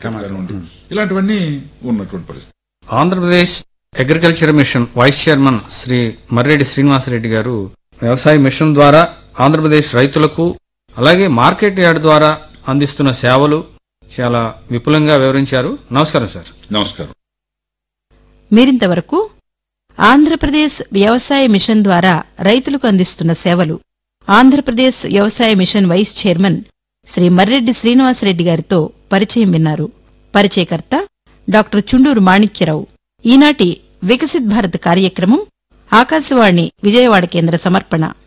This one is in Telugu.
మార్కెట్ కానివ్వండి ఇలాంటివన్నీ ఉన్నటువంటి పరిస్థితి Andhra Pradesh agriculture mission vice chairman Shri Marreddy Srinivasareddy garu వ్యవసాయ మిషన్ ద్వారా ఆంధ్రప్రదేశ్ రైతులకు అలాగే మార్కెట్ యార్డ్ ద్వారా అందిస్తున్న సేవలు చాలా విపులంగా వివరించారు నమస్కారం సార్ నమస్కారం మీరింతవరకు ఆంధ్రప్రదేశ్ వ్యవసాయ మిషన్ ద్వారా రైతులకు అందిస్తున్న సేవలు ఆంధ్రప్రదేశ్ వ్యవసాయ mission vice chairman Shri Marreddy Srinivasareddy గారితో పరిచయం విన్నారు పరిచయకర్త డాక్టర్ చుండూరు మాణిక్యరావు ఈనాటి వికసిత్ భారత్ కార్యక్రమం ఆకాశవాణి విజయవాడ కేంద్ర సమర్పణ